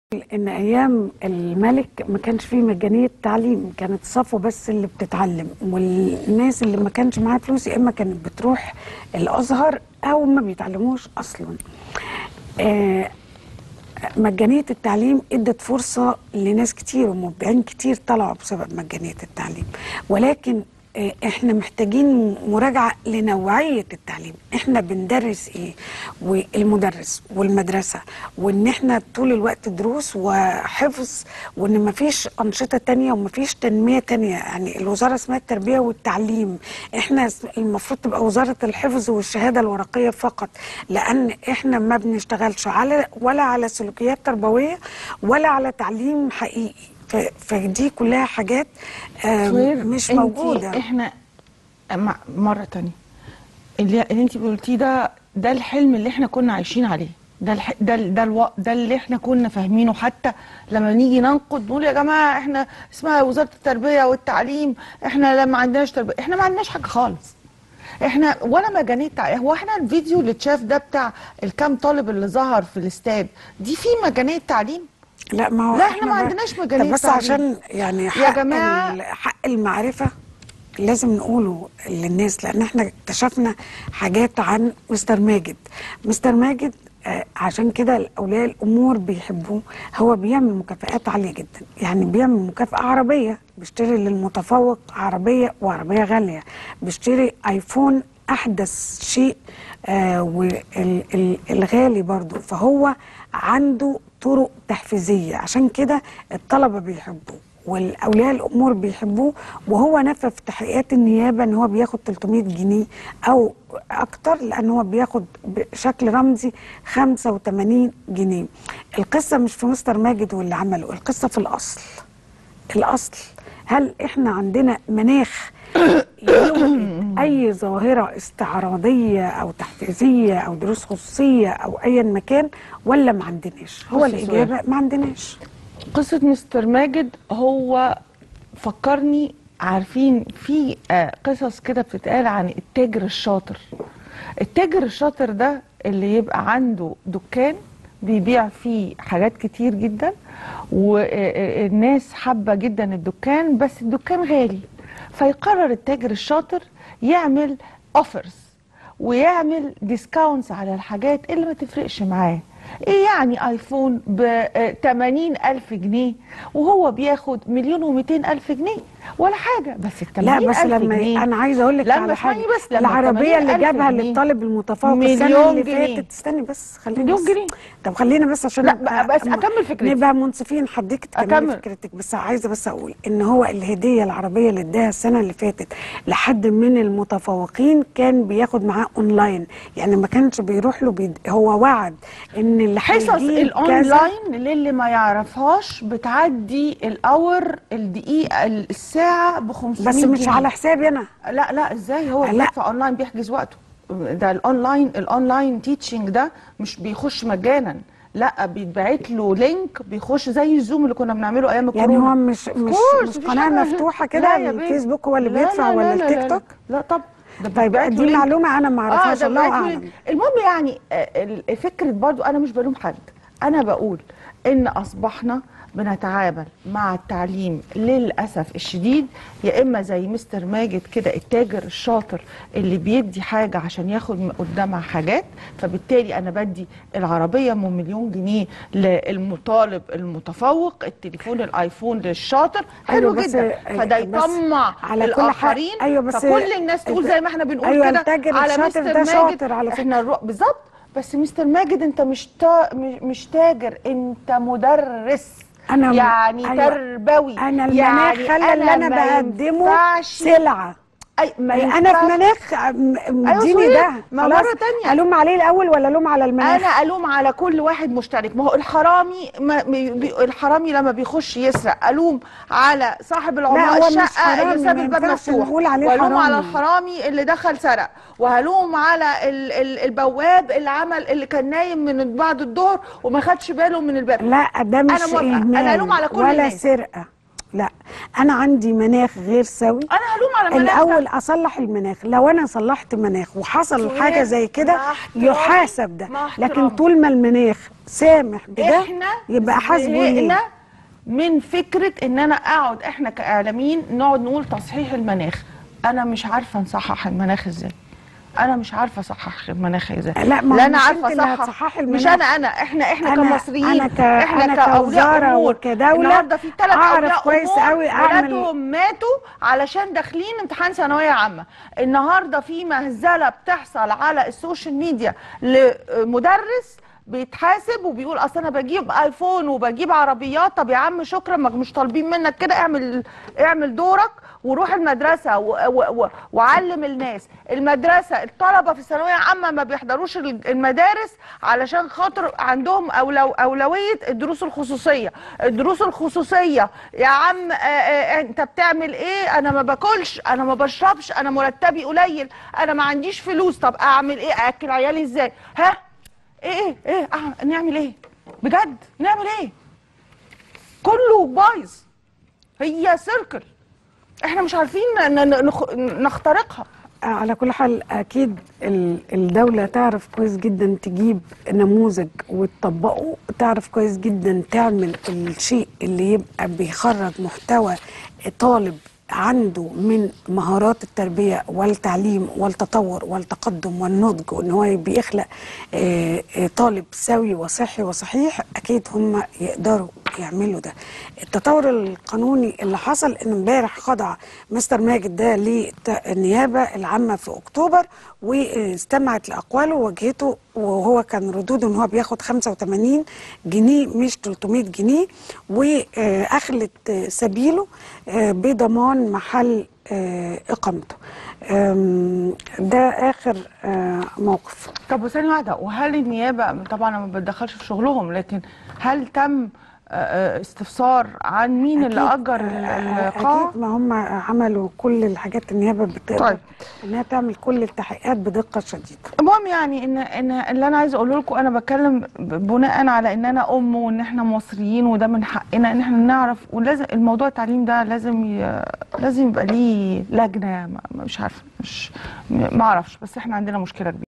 ان ايام الملك ما كانش فيه مجانيه تعليم كانت صفوه بس اللي بتتعلم والناس اللي ما كانش معاها فلوس يا اما كانت بتروح الازهر او ما بيتعلموش اصلا آه مجانيه التعليم ادت فرصه لناس كتير ومبدعين كتير طلعوا بسبب مجانيه التعليم ولكن آه، احنا محتاجين مراجعه لنوعيه التعليم احنا بندرس ايه والمدرس والمدرسه وان احنا طول الوقت دروس وحفظ وان مفيش انشطه تانية ومفيش تنميه تانية يعني الوزاره اسمها التربيه والتعليم احنا المفروض تبقى وزاره الحفظ والشهاده الورقيه فقط لان احنا ما بنشتغلش على ولا على سلوكيات تربويه ولا على تعليم حقيقي ف- فدي كلها حاجات آه، سهير، مش انتي- موجوده احنا مع- مرة تانية اللي, اللي انت قلتيه ده ده الحلم اللي احنا كنا عايشين عليه ده الح... ده ال- ده, الو... ده اللي احنا كنا فاهمينه حتى لما نيجي ننقد نقول يا جماعه احنا اسمها وزاره التربيه والتعليم احنا لما عندناش تربيه احنا ما عندناش حاجه خالص احنا ولا مجانيه تعليم هو احنا الفيديو اللي اتشاف ده بتاع الكام طالب اللي ظهر في الاستاد دي في مجانيه تعليم لا ما هو لا، احنا ما بقى- عندناش مجانية طب بس تعليم. عشان يعني حق جماعة. ال- حق المعرفه لازم نقوله للناس لان احنا اكتشفنا حاجات عن مستر ماجد مستر ماجد آه، عشان كده اولياء الامور بيحبوه هو بيعمل مكافآت عاليه جدا يعني بيعمل مكافاه عربيه بيشتري للمتفوق عربيه وعربيه غاليه بيشتري ايفون احدث شيء آه والغالي برضو فهو عنده طرق تحفيزيه عشان كده الطلبه بيحبوه والاولياء الامور بيحبوه وهو نفى في تحقيقات النيابه ان هو بياخد 300 جنيه او اكتر لان هو بياخد بشكل رمزي 85 جنيه القصه مش في مستر ماجد واللي عمله القصه في الاصل الاصل هل احنا عندنا مناخ يوجد اي ظاهره استعراضيه او تحفيزيه او دروس خصوصيه او ايا مكان ولا ما عندناش هو بصي سؤال. الاجابه ما عندناش قصة مستر ماجد هو فكرني عارفين في آه، قصص كده بتتقال عن التاجر الشاطر التاجر الشاطر ده اللي يبقى عنده دكان بيبيع فيه حاجات كتير جدا والناس حابة جدا الدكان بس الدكان غالي فيقرر التاجر الشاطر يعمل اوفرز ويعمل ديسكاونتس على الحاجات اللي ما تفرقش معاه ايه يعني ايفون ب 80 الف جنيه وهو بياخد مليون و الف جنيه ولا حاجه بس ال 80 لا بس الف لما جنيه انا عايزه اقول لك لما على اسمعي حاجه بس لما العربيه اللي 80,000 جابها جنيه للطالب المتفوق السنه مليون اللي جنيه. فاتت استني بس خليني مليون بس. جنيه. طب خلينا بس عشان لا، نبقى- بس أكمل فكرتي. نبقى منصفين هديك تكملي أكمل. فكرتك بس عايزه بس اقول ان هو الهديه العربيه اللي اداها السنه اللي فاتت لحد من المتفوقين كان بياخد معاه اونلاين يعني ما كانش بيروح له بيد... هو وعد ان اللي حصص هيجيب كذا- الاونلاين للي ما يعرفهاش بتعدي الاور الدقيقه الساعه ب 500 بس مش جنيه. على حسابي انا لا لا ازاي هو لا. بيدفع اونلاين بيحجز وقته ده الاونلاين الاونلاين تيتشنج ده مش بيخش مجانا لا بيتبعت له لينك بيخش زي الزوم اللي كنا بنعمله ايام الكورونا يعني هو مش مش course، مش مفيش قناه حاجة- مفتوحه لا كده يا بيه. الفيسبوك هو اللي لا بيدفع لا ولا لا لا التيك لا. توك لا طب ده طيب بيتبعت له دي لينك. معلومه انا ما اعرفهاش ده الله بيبعت له اعلم لينك. المهم يعني آه، ال- فكره برضو انا مش بلوم حد انا بقول ان اصبحنا بنتعامل مع التعليم للاسف الشديد يا اما زي مستر ماجد كده التاجر الشاطر اللي بيدي حاجه عشان ياخد من قدامها حاجات فبالتالي انا بدي العربيه من مليون جنيه للمطالب المتفوق التليفون الايفون للشاطر حلو أيوة بس- جدا فده بس يطمع على كل حال- الاخرين أيوة بس فكل الناس تقول زي ما احنا بنقول أيوة كده التاجر على الشاطر مستر ده ماجد شاطر على فكرة. احنا نروح بالظبط بس مستر ماجد انت مش تا... مش- مش تاجر انت مدرس أنا م- يعني أيوة. تربوي انا المناخ يعني خلى اللي انا ما بقدمه ينفعش- سلعه أي ما انا في ينفعش- مناخ م- أيوة مديني صحيح. ده ما خلاص مرة تانية. الوم عليه الاول ولا الوم على المناخ انا الوم على كل واحد مشترك ما هو الحرامي ما بي بي- الحرامي لما بيخش يسرق الوم على صاحب هو العماره مش الشقه حرامي، اللي ساب ما الباب ينفعش مفتوح نقول عليه والوم على حرامي. الحرامي اللي دخل سرق وهلوم على ال ال البواب اللي عمل اللي كان نايم من بعد الظهر وما خدش باله من الباب لا ده مش موافقة. اهمال أنا ألوم على كل ولا الناس. سرقه لا انا عندي مناخ غير سوي انا هلوم على مناخ ده. الاول اصلح المناخ لو انا صلحت مناخ وحصل سؤال حاجه زي كده مع احترامي- يحاسب ده مع لكن احترامي. طول ما المناخ سامح بده احنا يبقى حاسبه ليه زهقنا من فكره ان انا اقعد احنا كاعلاميين نقعد نقول تصحيح المناخ انا مش عارفه نصحح المناخ ازاي انا مش عارفه اصحح المناخ ازاي لا، ما هو انا مش عارفه انت اللي اصحح هتصححي مش المناخ. انا انا احنا احنا أنا- كمصريين أنا ك- احنا أنا كاولياء كوزارة امور وكدولة النهارده في ثلاث أعرف اولياء كويس امور أوي أعمل- ولادهم ماتوا علشان داخلين امتحان ثانويه عامه النهارده في مهزله بتحصل على السوشيال ميديا لمدرس بيتحاسب وبيقول اصل انا بجيب ايفون وبجيب عربيات طب يا عم شكرا ما مش طالبين منك كده اعمل اعمل دورك وروح المدرسه و و و وعلم الناس المدرسه الطلبه في الثانويه عامه ما بيحضروش ال- المدارس علشان خاطر عندهم أولو اولويه الدروس الخصوصيه الدروس الخصوصيه يا عم آه آه انت بتعمل ايه انا ما باكلش انا ما بشربش انا مرتبي قليل انا ما عنديش فلوس طب اعمل ايه اكل عيالي ازاي ها ايه ايه ايه أع- نعمل ايه بجد نعمل ايه كله بايظ هي سيركل احنا مش عارفين ن- ن- نخ- نخترقها على كل حال اكيد ال- الدوله تعرف كويس جدا تجيب نموذج وتطبقه تعرف كويس جدا تعمل الشيء اللي يبقى بيخرج محتوى طالب عنده من مهارات التربيه والتعليم والتطور والتقدم والنضج وان هو بيخلق آه، آه، طالب سوي وصحي وصحيح اكيد هم يقدروا يعملوا ده التطور القانوني اللي حصل ان امبارح خضع مستر ماجد ده للنيابه العامه في اكتوبر واستمعت لاقواله وواجهته وهو كان ردوده ان هو بياخد 85 جنيه مش 300 جنيه واخلت سبيله آه، بضمان محل آه، اقامته آم، ده اخر آه، موقف طب وثانية واحدة وهل النيابة طبعا انا ما بتدخلش في شغلهم لكن هل تم آه، آه، استفسار عن مين اللي أكيد، اجر آه، القاعة؟ اكيد ما هم عملوا كل الحاجات النيابه بتقدر طيب. انها تعمل كل التحقيقات بدقه شديده المهم يعني ان ان اللي انا عايزه اقوله لكم انا بتكلم ب- بناء على ان انا ام وان احنا مصريين وده من حقنا ان احنا نعرف ولازم الموضوع التعليم ده لازم ي... لازم يبقى ليه لجنه ما- مش عارفه مش ما اعرفش بس احنا عندنا مشكله كبيره